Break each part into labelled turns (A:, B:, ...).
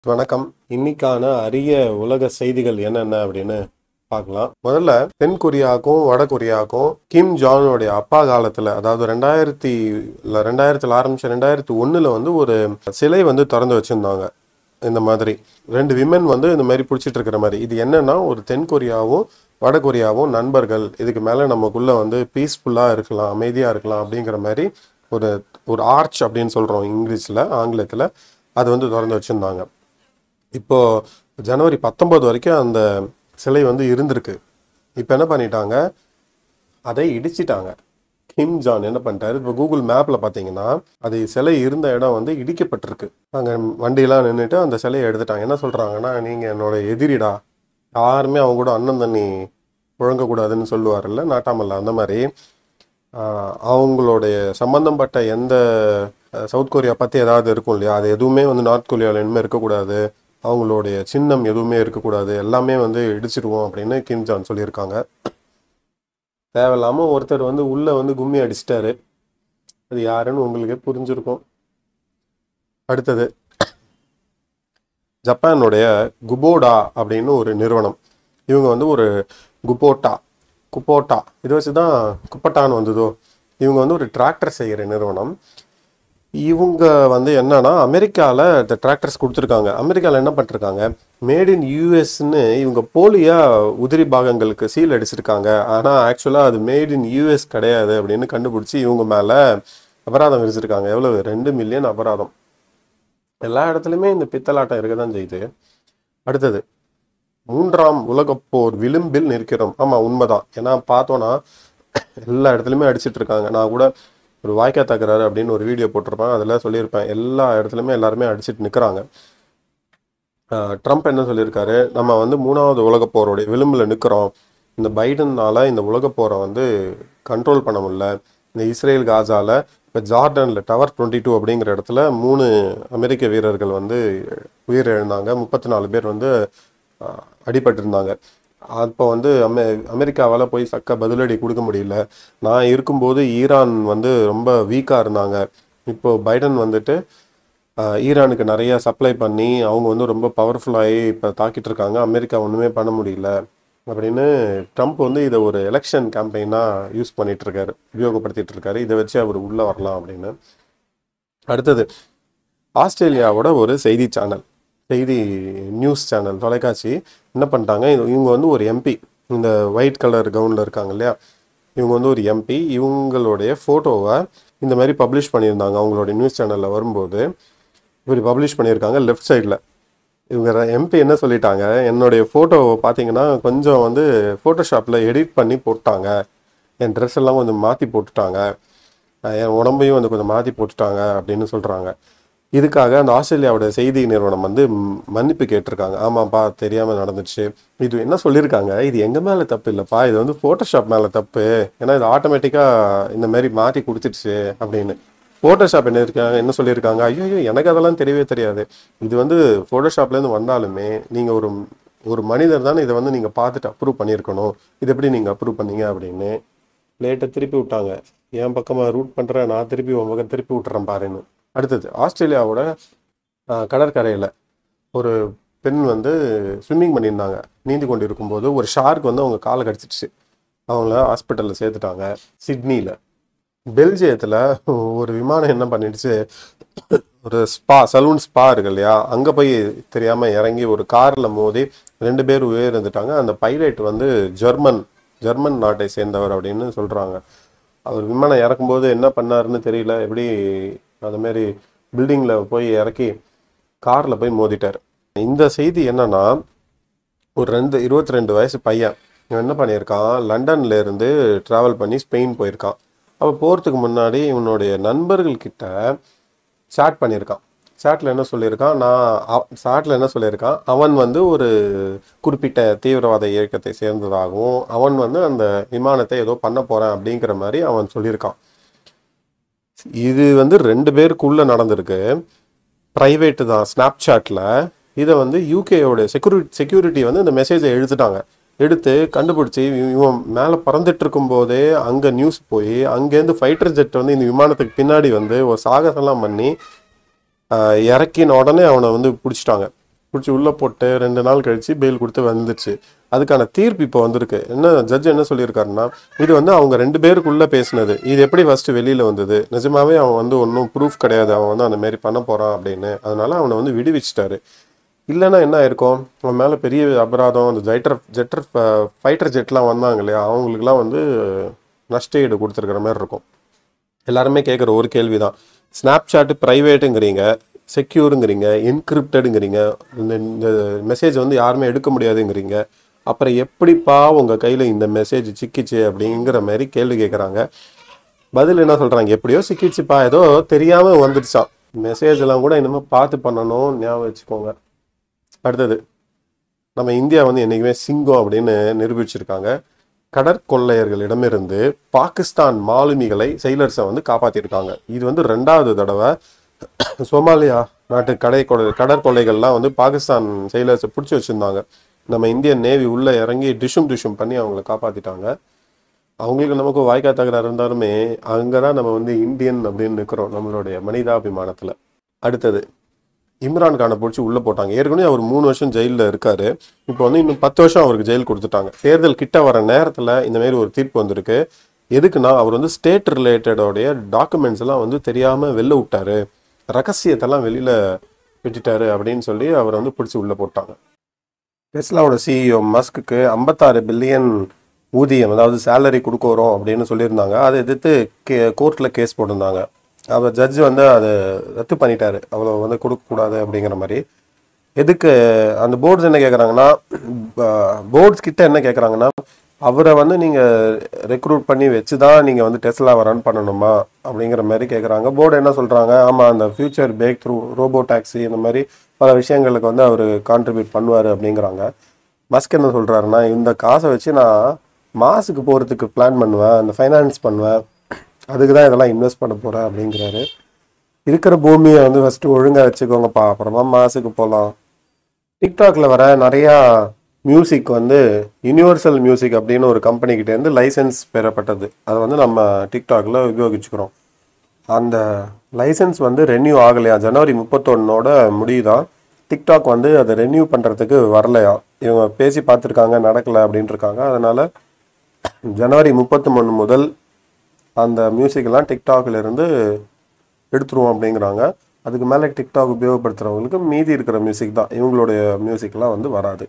A: வணக்கம் இன்னைக்கான அரிய உலக செய்திகள் என்னென்ன அப்படின்னு பார்க்கலாம் முதல்ல தென் கொரியாவுக்கும் வட கொரியாவுக்கும் கிம் ஜானுடைய அப்பா காலத்துல அதாவது ரெண்டாயிரத்தி இல்ல ரெண்டாயிரத்துல ஆரம்பிச்ச ரெண்டாயிரத்தி ஒண்ணுல வந்து ஒரு சிலை வந்து திறந்து வச்சிருந்தாங்க இந்த மாதிரி ரெண்டு விமன் வந்து இந்த மாதிரி பிடிச்சிட்டு இருக்கிற மாதிரி இது என்னன்னா ஒரு தென் கொரியாவும் வட கொரியாவும் நண்பர்கள் இதுக்கு மேல நமக்குள்ள வந்து பீஸ்ஃபுல்லா இருக்கலாம் அமைதியா இருக்கலாம் அப்படிங்கிற மாதிரி ஒரு ஒரு ஆர்ச் அப்படின்னு சொல்றோம் இங்கிலீஷ்ல ஆங்கிலத்துல அது வந்து திறந்து வச்சிருந்தாங்க இப்போ ஜனவரி பத்தொன்பது வரைக்கும் அந்த சிலை வந்து இருந்திருக்கு இப்போ என்ன பண்ணிட்டாங்க அதை இடிச்சிட்டாங்க கிம் ஜான் என்ன பண்ணிட்டாரு இப்போ கூகுள் மேப்பில் பார்த்தீங்கன்னா அது சிலை இருந்த இடம் வந்து இடிக்கப்பட்டிருக்கு அங்கே வண்டியெல்லாம் நின்றுட்டு அந்த சிலையை எடுத்துட்டாங்க என்ன சொல்கிறாங்கன்னா நீங்கள் என்னோட எதிரிடா யாருமே அவங்க கூட அண்ணன் தண்ணி புழங்கக்கூடாதுன்னு சொல்லுவார்ல நாட்டாமல்ல அந்த மாதிரி ஆஹ், அவங்களுடைய சம்பந்தப்பட்ட எந்த அஹ், சவுத் கொரியா பற்றி ஏதாவது இருக்கும் இல்லையா அது எதுவுமே வந்து நார்த் கொரியாவில் இனிமேல் இருக்கக்கூடாது அவங்களுடைய சின்னம் எதுவுமே இருக்கக்கூடாது எல்லாமே வந்து இடிச்சிடுவோம் அப்படின்னு கிம் ஜான் சொல்லியிருக்காங்க தேவையில்லாமல் ஒருத்தர் வந்து உள்ளே வந்து கும்மி அடிச்சிட்டாரு அது யாருன்னு உங்களுக்கே புரிஞ்சிருக்கும் அடுத்தது ஜப்பானுடைய குபோடா அப்படின்னு ஒரு நிறுவனம் இவங்க வந்து ஒரு குபோட்டா குப்போட்டா இதை வச்சு தான் குப்பட்டான்னு வந்ததோ இவங்க வந்து ஒரு டிராக்டர் செய்கிற நிறுவனம் இவங்க வந்து என்னன்னா அமெரிக்காவில் இந்த டிராக்டர்ஸ் கொடுத்துருக்காங்க அமெரிக்காவில் என்ன பண்ணிருக்காங்க மேட் இன் யூஎஸ்ன்னு இவங்க போலியா உதிரி பாகங்களுக்கு சீல் அடிச்சிருக்காங்க ஆனால் ஆக்சுவலாக அது மேட் இன் யூஎஸ் கிடையாது அப்படின்னு கண்டுபிடிச்சி இவங்க மேலே அபராதம் விதிச்சிருக்காங்க எவ்வளவு ரெண்டு மில்லியன் அபராதம் எல்லா இடத்துலையுமே இந்த பித்தலாட்டம் இருக்க தான் செய்யுது அடுத்தது மூன்றாம் உலகப் போர் விளிம்பில் நிற்கிறோம் ஆமாம் உண்மைதான் ஏன்னா பார்த்தோன்னா எல்லா இடத்துலையுமே அடிச்சிட்டு இருக்காங்க நான் கூட ஒரு வாய்க்கா தகராறு அப்படின்னு ஒரு வீடியோ போட்டிருப்பேன் அதில் சொல்லியிருப்பேன் எல்லா இடத்துலையுமே எல்லாருமே அடிச்சிட்டு நிற்கிறாங்க ட்ரம்ப் என்ன சொல்லியிருக்காரு நம்ம வந்து மூணாவது உலகப் போருடைய விளிம்பில் நிற்கிறோம் இந்த பைடன்னால இந்த உலகப் போரை வந்து கண்ட்ரோல் பண்ண முடியல இந்த இஸ்ரேல் காசால இப்போ ஜார்டனில் டவர் டுவெண்ட்டி டூ அப்படிங்கிற இடத்துல மூணு அமெரிக்க வீரர்கள் வந்து உயிரிழந்தாங்க முப்பத்தி நாலு பேர் வந்து ஆஹ், அடிபட்டிருந்தாங்க அப்போ வந்து அமெ அமெரிக்காவால் போய் சக்க பதிலடி கொடுக்க முடியல நான் இருக்கும்போது ஈரான் வந்து ரொம்ப வீக்காக இருந்தாங்க இப்போ பைடன் வந்துட்டு ஆஹ், ஈரானுக்கு நிறைய சப்ளை பண்ணி அவங்க வந்து ரொம்ப பவர்ஃபுல்லாகி இப்போ தாக்கிட்டு இருக்காங்க அமெரிக்கா ஒன்றுமே பண்ண முடியல அப்படின்னு ட்ரம்ப் வந்து இதை ஒரு எலெக்ஷன் கேம்பெயினாக யூஸ் பண்ணிட்டு இருக்காரு உபயோகப்படுத்திட்டு இருக்காரு இதை வச்சு அவர் உள்ளே வரலாம் அப்படின்னு அடுத்தது ஆஸ்திரேலியாவோட ஒரு செய்தி சேனல் செய்தி நியூஸ் சேனல் தொலைக்காட்சி என்ன பண்ணிட்டாங்க இது- இவங்க வந்து ஒரு எம்பி இந்த ஒயிட் கலர் கவுனில் இருக்காங்க இல்லையா இவங்க வந்து ஒரு எம்பி இவங்களுடைய ஃபோட்டோவை இந்த மாதிரி பப்ளிஷ் பண்ணியிருந்தாங்க அவங்களுடைய நியூஸ் சேனலில் வரும்போது இப்படி பப்ளிஷ் பண்ணியிருக்காங்க லெஃப்ட் சைடில் இவங்க எம்பி என்ன சொல்லிட்டாங்க என்னுடைய ஃபோட்டோவை பார்த்தீங்கன்னா கொஞ்சம் வந்து ஃபோட்டோஷாப்பில் எடிட் பண்ணி போட்டாங்க என் ட்ரெஸ் எல்லாம் கொஞ்சம் மாற்றி போட்டுட்டாங்க அஹ் என் உடம்பையும் வந்து கொஞ்சம் மாற்றி போட்டுட்டாங்க அப்படின்னு சொல்கிறாங்க இதுக்காக அந்த ஆஸ்திரேலியாவோட செய்தி நிறுவனம் வந்து ம், மன்னிப்பு கேட்டிருக்காங்க ஆமாப்பா தெரியாமல் நடந்துச்சு இது என்ன சொல்லியிருக்காங்க இது எங்கள் மேலே தப்பு இல்லைப்பா இது வந்து ஃபோட்டோஷாப் மேலே தப்பு ஏன்னா இது ஆட்டோமேட்டிக்காக இந்த மாதிரி மாற்றி கொடுத்துடுச்சு அப்படின்னு ஃபோட்டோஷாப் என்ன இருக்காங்க என்ன சொல்லியிருக்காங்க ஐயோ ஐயோ, எனக்கு அதெல்லாம் தெரியவே தெரியாது இது வந்து ஃபோட்டோஷாப்லேருந்து வந்தாலுமே நீங்கள் ஒரு ஒரு மனிதர் தானே இதை வந்து நீங்கள் பார்த்துட்டு அப்ரூவ் பண்ணியிருக்கணும் இது எப்படி நீங்கள் அப்ரூவ் பண்ணீங்க அப்படின்னு லேட்டை திருப்பி விட்டாங்க என் பக்கமாக ரூட் பண்ணுறேன் நான் திருப்பி உன் பக்கம் திருப்பி விட்டுறேன் பாருன்னு அடுத்தது ஆஸ்திரேலியாவோட கடற்கரையில் ஒரு பெண் வந்து ஸ்விம்மிங் பண்ணியிருந்தாங்க நீந்தி கொண்டு இருக்கும்போது ஒரு ஷார்க் வந்து அவங்க காலை கடிச்சிடுச்சு அவங்கள ஹாஸ்பிட்டலில் சேர்த்துட்டாங்க சிட்னியில் பெல்ஜியத்தில் ஒரு விமானம் என்ன பண்ணிடுச்சு ஒரு ஸ்பா சலூன் ஸ்பா இருக்கு இல்லையா அங்கே போய் தெரியாமல் இறங்கி ஒரு காரில் மோதி ரெண்டு பேர் உயிரிழந்துட்டாங்க அந்த பைலட் வந்து ஜெர்மன் ஜெர்மன் நாட்டை சேர்ந்தவர் அப்படின்னு சொல்கிறாங்க அவர் விமானம் இறக்கும்போது என்ன பண்ணாருன்னு தெரியல எப்படி அந்த மாதிரி பில்டிங்கில் போய் இறக்கி காரில் போய் மோதிட்டார் இந்த செய்தி என்னன்னா ஒரு ரெண்டு இருபத்தி ரெண்டு வயசு பையன் இவன் என்ன பண்ணியிருக்கான் லண்டன்ல இருந்து ட்ராவல் பண்ணி ஸ்பெயின் போயிருக்கான் அப்போ போகிறதுக்கு முன்னாடி இவனுடைய நண்பர்கள் கிட்ட சாட் பண்ணியிருக்கான் சாட்டில் என்ன சொல்லியிருக்கான் நான் சாட்டில் என்ன சொல்லியிருக்கான் அவன் வந்து ஒரு குறிப்பிட்ட தீவிரவாத இயக்கத்தை சேர்ந்ததாகவும் அவன் வந்து அந்த விமானத்தை ஏதோ பண்ண போகிறேன் அப்படிங்கிற மாதிரி அவன் சொல்லியிருக்கான் இது வந்து ரெண்டு பேருக்குள்ள நடந்திருக்கு ப்ரைவேட்டு தான் ஸ்னாப்சாட்டில் இதை வந்து யூகேயோட செக்யூரிட்டி செக்யூரிட்டி வந்து இந்த மெசேஜை எடுத்துட்டாங்க எடுத்து கண்டுபிடிச்சி இவ- இவன் மேலே பறந்துட்டு இருக்கும்போதே அங்கே நியூஸ் போய் அங்கேருந்து ஃபைட்டர் ஜெட் வந்து இந்த விமானத்துக்கு பின்னாடி வந்து ஒரு சாகசம்லாம் பண்ணி ஆஹ், இறக்கின உடனே அவனை வந்து பிடிச்சிட்டாங்க பிடிச்சி உள்ளே போட்டு ரெண்டு நாள் கழித்து பெயில் கொடுத்து வந்துச்சு அதுக்கான தீர்ப்பு இப்போ வந்திருக்கு என்ன ஜட்ஜ் என்ன சொல்லியிருக்காருன்னா இது வந்து அவங்க ரெண்டு பேருக்குள்ளே பேசினது இது எப்படி ஃபஸ்ட்டு வெளியில் வந்தது நிஜமாவே அவன் வந்து ஒன்றும் ப்ரூஃப் கிடையாது அவன் வந்து அந்த மாதிரி பண்ண போகிறான் அப்படின்னு அதனால அவனை வந்து விடுவிச்சிட்டாரு இல்லைன்னா என்ன ஆயிருக்கும் அவன் மேலே பெரிய அபராதம் அந்த ஜெட்டர் ஜெட்டர் ஃபைட்டர் ஜெட்லாம் வந்தாங்க இல்லையா அவங்களுக்குலாம் வந்து நஷ்டஈடு கொடுத்துருக்கிற மாதிரி இருக்கும் எல்லாருமே கேட்குற ஒரு கேள்வி தான் ஸ்னாப்சாட் ப்ரைவேட்டுங்கிறீங்க செக்யூருங்கிறீங்க என்கிரிப்டடுங்கிறீங்க இந்த இந்த மெசேஜ் வந்து யாருமே எடுக்க முடியாதுங்கிறீங்க அப்புறம் எப்படிப்பா உங்கள் கையில் இந்த மெசேஜ் சிக்கிச்சு அப்படிங்கிற மாதிரி கேள்வி கேட்குறாங்க பதில் என்ன சொல்கிறாங்க எப்படியோ சிக்கிச்சுப்பா ஏதோ தெரியாமல் வந்துடுச்சான் மெசேஜ் எல்லாம் கூட இனிமேல் பார்த்து பண்ணணும் ஞாபகம் வச்சுக்கோங்க அடுத்தது நம்ம இந்தியா வந்து என்றைக்குமே சிங்கம் அப்படின்னு நிரூபிச்சிருக்காங்க கடற்கொள்ளையர்களிடமிருந்து பாகிஸ்தான் மாலுமிகளை செயலர்ஸை வந்து காப்பாற்றிருக்காங்க இது வந்து ரெண்டாவது தடவை சோமாலியா நாட்டு கடை கொலை கடற்கொள்ளைகள்லாம் வந்து பாகிஸ்தான் செயலர்ஸை பிடிச்சி வச்சுருந்தாங்க நம்ம இந்தியன் நேவி உள்ளே இறங்கி டிஷும் டிஷும் பண்ணி அவங்கள காப்பாற்றிட்டாங்க அவங்களுக்கு நமக்கு வாய்க்கா தகராறு இருந்தாலுமே அங்கே தான் நம்ம வந்து இந்தியன் அப்படின்னு நிற்கிறோம் நம்மளுடைய மனிதாபிமானத்தில் அடுத்தது இம்ரான் கானை பிடிச்சி உள்ளே போட்டாங்க ஏற்கனவே அவர் மூணு வருஷம் ஜெயிலில் இருக்காரு இப்போ வந்து இன்னும் பத்து வருஷம் அவருக்கு ஜெயில் கொடுத்துட்டாங்க தேர்தல் கிட்ட வர நேரத்தில் இந்த மாதிரி ஒரு தீர்ப்பு வந்திருக்கு எதுக்குன்னா அவர் வந்து ஸ்டேட் ரிலேட்டடோடைய டாக்குமெண்ட்ஸ் எல்லாம் வந்து தெரியாமல் வெளில விட்டாரு ரகசியத்தெல்லாம் வெளியில் விட்டுட்டாரு அப்படின்னு சொல்லி அவர் வந்து பிடிச்சி உள்ளே போட்டாங்க டெஸ்லாவோட சிஇஓ மஸ்க்கு ஐம்பத்தாறு பில்லியன் ஊதியம் அதாவது சேலரி கொடுக்குறோம் அப்படின்னு சொல்லியிருந்தாங்க அதை எதிர்த்து கே கோர்ட்டில் கேஸ் போட்டிருந்தாங்க அவர் ஜட்ஜ் வந்து அதை ரத்து பண்ணிட்டாரு அவ்வளோ வந்து கொடுக்கக்கூடாது அப்படிங்கிற மாதிரி எதுக்கு அந்த போர்ட்ஸ் என்ன கேட்குறாங்கன்னா போர்ட்ஸ் கிட்ட என்ன கேட்குறாங்கன்னா அவரை வந்து நீங்கள் ரெக்ரூட் பண்ணி வச்சு தான் நீங்கள் வந்து டெஸ்லாவை ரன் பண்ணணுமா அப்படிங்கிற மாதிரி கேட்குறாங்க போர்டு என்ன சொல்கிறாங்க ஆமாம் அந்த future back through robo taxi இந்த மாதிரி பல விஷயங்களுக்கு வந்து அவர் கான்ட்ரிபியூட் பண்ணுவார் அப்படிங்கிறாங்க மஸ்க் என்ன சொல்கிறாருன்னா இந்த காசை வச்சு நான் மாசுக்கு போகிறதுக்கு பிளான் பண்ணுவேன் அந்த ஃபைனான்ஸ் பண்ணுவேன் அதுக்கு தான் இதெல்லாம் இன்வெஸ்ட் பண்ண போகிறேன் அப்படிங்கிறாரு இருக்கிற பூமியை வந்து ஃபஸ்ட்டு ஒழுங்காக வச்சுக்கோங்கப்பா அப்புறமா மாசுக்கு போகலாம் டிக்டாக்ல வர நிறையா மியூசிக் வந்து யுனிவர்சல் மியூசிக் அப்படின்னு ஒரு கம்பெனிக்கிட்டேருந்து லைசன்ஸ் பெறப்பட்டது அதை வந்து நம்ம டிக்டாக்ல உபயோகிச்சுக்கிறோம் அந்த லைசன்ஸ் வந்து ரெனியூ ஆகலையா ஜனவரி முப்பத்தொன்னோட முடியுதான் டிக்டாக் வந்து அதை ரெனியூ பண்ணுறதுக்கு வரலையா இவங்க பேசி பார்த்துருக்காங்க நடக்கலை அப்படின்ட்டு இருக்காங்க அதனால ஜனவரி முப்பத்தி மூணு முதல் அந்த மியூசிக்கெல்லாம் டிக்டாக்ல இருந்து எடுத்துருவோம் அப்படிங்கிறாங்க அதுக்கு மேலே டிக்டாக் உபயோகப்படுத்துகிறவங்களுக்கு மீதி இருக்கிற மியூசிக் தான் இவங்களுடைய மியூசிக்லாம் வந்து வராது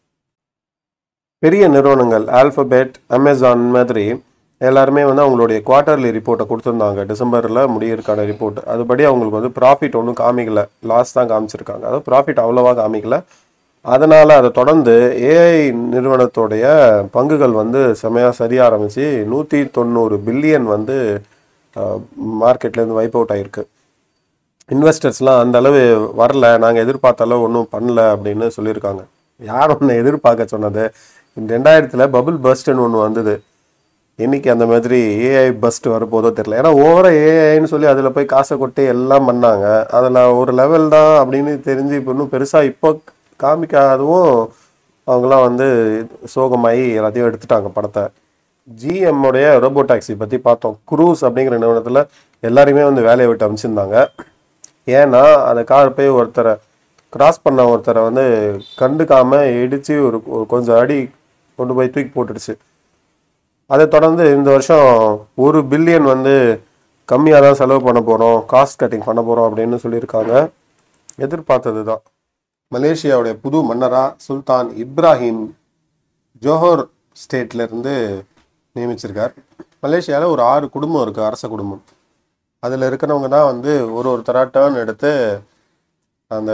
A: பெரிய நிறுவனங்கள் ஆல்பபெட் அமேசான் மாதிரி எல்லாருமே வந்து அவங்களுடைய குவார்ட்டர்லி ரிப்போர்ட்டை கொடுத்துருந்தாங்க டிசம்பரில் முடியிருக்கான ரிப்போர்ட் அதுபடி அவங்களுக்கு வந்து ப்ராஃபிட் ஒன்றும் காமிக்கல லாஸ் தான் காமிச்சிருக்காங்க அதாவது ப்ராஃபிட் அவ்வளோவா காமிக்கல அதனால் அதை தொடர்ந்து ஏஐ நிறுவனத்தோடைய பங்குகள் வந்து செமையாக சரிய ஆரம்பித்து நூற்றி தொண்ணூறு பில்லியன் வந்து மார்க்கெட்லேருந்து வைப் அவுட் ஆகிருக்கு இன்வெஸ்டர்ஸ்லாம் அந்த அளவு வரல நாங்கள் எதிர்பார்த்த அளவு ஒன்றும் பண்ணல அப்படின்னு சொல்லியிருக்காங்க யார் ஒன்று எதிர்பார்க்க சொன்னது இந்த ரெண்டாயிரத்தில் பபுள் பஸ்ட்னு ஒன்று வந்தது இன்னைக்கு அந்த மாதிரி ஏஐ பஸ்ட் வரப்போதோ தெரியல ஏன்னா ஓவராக ஏஐன்னு சொல்லி அதில் போய் காசை கொட்டி எல்லாம் பண்ணாங்க அதில் ஒரு லெவல் தான் அப்படின்னு தெரிஞ்சு இப்போ இன்னும் பெருசாக இப்போ காமிக்காதவும் அவங்களாம் வந்து சோகமாகி எல்லாத்தையும் எடுத்துட்டாங்க படத்தை GM உடைய ரோபோ டாக்ஸி பற்றி பார்த்தோம் குரூஸ் அப்படிங்கிற நிறுவனத்தில் எல்லாரையுமே வந்து வேலையை விட்டு அமைச்சிருந்தாங்க ஏன்னா அந்த கார் போய் ஒருத்தரை கிராஸ் பண்ண ஒருத்தரை வந்து கண்டுக்காம இடித்து ஒரு ஒரு கொஞ்சம் அடி கொண்டு போய் தூக்கி போட்டுடுச்சு அதை தொடர்ந்து இந்த வருஷம் ஒரு பில்லியன் வந்து கம்மியாக தான் செலவு பண்ண போகிறோம் காஸ்ட் கட்டிங் பண்ண போகிறோம் அப்படின்னு சொல்லியிருக்காங்க எதிர்பார்த்தது தான் மலேசியாவுடைய புது மன்னரா சுல்தான் இப்ராஹிம் ஜோஹர் ஸ்டேட்ல இருந்து நியமிச்சிருக்கார் மலேசியாவில் ஒரு ஆறு குடும்பம் இருக்கு அரச குடும்பம் அதில் இருக்கிறவங்க தான் வந்து ஒரு ஒருத்தரா டேர்ன் எடுத்து அந்த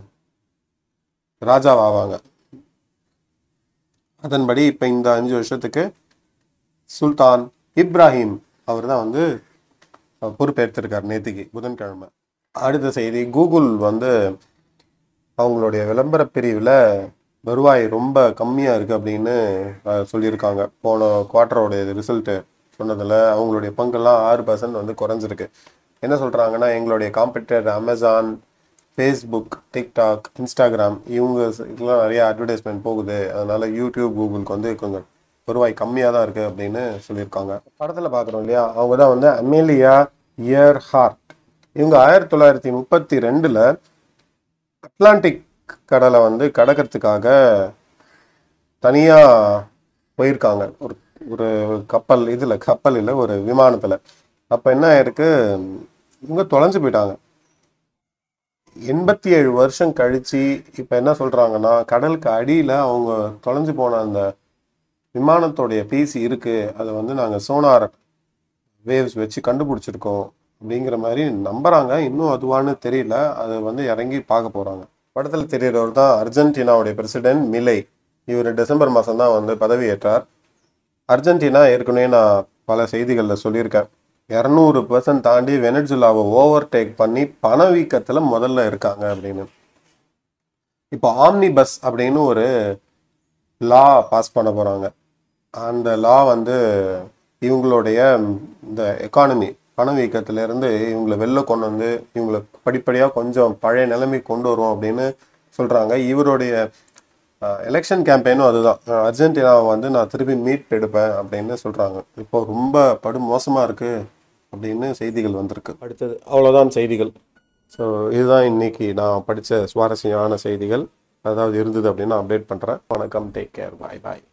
A: ராஜாவாவாங்க அதன்படி இப்போ இந்த அஞ்சு வருஷத்துக்கு சுல்தான் இப்ராஹிம் அவர் தான் வந்து அஹ், பொறுப்பேற்றிருக்கார் நேத்திக்கு புதன்கிழமை அடுத்த செய்தி கூகுள் வந்து அவங்களுடைய விளம்பர பிரிவில் வருவாய் ரொம்ப கம்மியாக இருக்குது அப்படின்னு அஹ், சொல்லியிருக்காங்க போன குவார்ட்டரோடைய ரிசல்ட்டு சொன்னதில் அவங்களுடைய பங்கெல்லாம் ஆறு பர்சன்ட் வந்து குறைஞ்சிருக்கு என்ன சொல்கிறாங்கன்னா எங்களுடைய competitor Amazon Facebook TikTok Instagram இவங்க ஸ்- இதெல்லாம் நிறைய அட்வர்டைஸ்மெண்ட் போகுது அதனால யூடியூப் கூகுளுக்கு வந்து கொஞ்சம் வருவாய் கம்மியாக தான் இருக்குது அப்படின்னு சொல்லியிருக்காங்க படத்தில் பார்க்குறோம் இல்லையா அவங்க தான் வந்து அமேலியா இயர் ஹார்ட் இவங்க ஆயிரத்தி தொள்ளாயிரத்தி முப்பத்தி ரெண்டில் அட்லாண்டிக் கடலை வந்து கடக்கிறதுக்காக தனியாக போயிருக்காங்க ஒரு ஒரு கப்பல் இதில் கப்பல் இல்லை ஒரு விமானத்தில் அப்போ என்ன ஆயிருக்கு இவங்க தொலைஞ்சு போயிட்டாங்க எண்பத்தி ஏழு வருஷம் கழிச்சு இப்போ என்ன சொல்கிறாங்கன்னா கடலுக்கு அடியில் அவங்க தொலைஞ்சு போன அந்த விமானத்தோடைய பீஸ் இருக்கு அதை வந்து நாங்கள் சோனார் வேவ்ஸ் வச்சு கண்டுபிடிச்சிருக்கோம் அப்படிங்கிற மாதிரி நம்புறாங்க இன்னும் அதுவான்னு தெரியல அதை வந்து இறங்கி பார்க்க போறாங்க படத்தில் தெரியறவர் தான் அர்ஜென்டினாவுடைய பிரசிடென்ட் மிலை இவர் டிசம்பர் மாதம் தான் வந்து பதவியேற்றார் அர்ஜென்டினா ஏற்கனவே நான் பல செய்திகளில் சொல்லியிருக்கேன் இரநூறு பர்சன்ட் தாண்டி வெனட்சுலாவை ஓவர் டேக் பண்ணி பணவீக்கத்தில் முதல்ல இருக்காங்க அப்படின்னு இப்போ ஆம்னி பஸ் அப்படின்னு ஒரு லா பாஸ் பண்ண போகிறாங்க அந்த லா வந்து இவங்களுடைய இந்த எக்கானமி பணவீக்கத்திலேருந்து இவங்களை வெளில கொண்டு வந்து இவங்களை படிப்படியாக கொஞ்சம் பழைய நிலைமை கொண்டு வரும் அப்படின்னு சொல்கிறாங்க இவருடைய எலெக்ஷன் கேம்பெயினும் அதுதான் அஹ் அர்ஜென்டினாவை வந்து நான் திருப்பி மீட் எடுப்பேன் அப்படின்னு சொல்கிறாங்க இப்போ ரொம்ப படு மோசமாக இருக்குது அப்படின்னு செய்திகள் வந்திருக்கு அடுத்தது அவ்வளோதான் செய்திகள் ஸோ இதுதான் இன்னைக்கு நான் படித்த சுவாரஸ்யமான செய்திகள் அதாவது இருந்தது அப்படின்னு அப்டேட் பண்ணுறேன் வணக்கம் டேக் கேர் பாய் பாய்